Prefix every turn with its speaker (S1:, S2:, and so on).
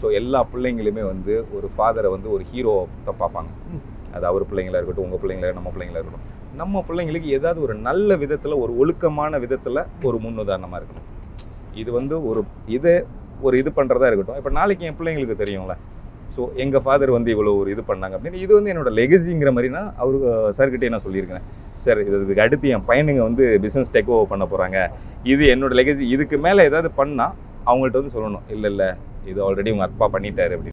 S1: so எல்லா பிள்ளைங்களுமே வந்து ஒரு ஃபாதரை வந்து ஒரு ஹீரோ தான் பார்ப்பாங்க அது அவர் பிள்ளைங்களா இருக்கட்டும் உங்கள் பிள்ளைங்களா நம்ம பிள்ளைங்களா இருக்கட்டும் நம்ம பிள்ளைங்களுக்கு ஏதாவது ஒரு நல்ல விதத்தில் ஒரு ஒழுக்கமான விதத்தில் ஒரு முன்னுதாரணமாக இருக்கணும் இது வந்து ஒரு இது ஒரு இது பண்ணுறதா இருக்கட்டும் இப்போ நாளைக்கு என் பிள்ளைங்களுக்கு தெரியும்ல ஸோ எங்கள் ஃபாதர் வந்து இவ்வளோ ஒரு இது பண்ணாங்க அப்படின்னு இது வந்து என்னோட லெகசிங்கிற மாதிரி நான் அவரு சார்கிட்டே நான் சொல்லியிருக்கிறேன் சார் இது இதுக்கு அடுத்து என் பையனுங்க வந்து பிஸ்னஸ் டேக் ஓவர் பண்ண போகிறாங்க இது என்னோட லெகசி இதுக்கு மேலே ஏதாவது பண்ணால் அவங்கள்ட்ட வந்து சொல்லணும் இல்லை இல்லை இது ஆல்ரெடி உங்கள் அப்பா பண்ணிட்டாரு அப்படின்னு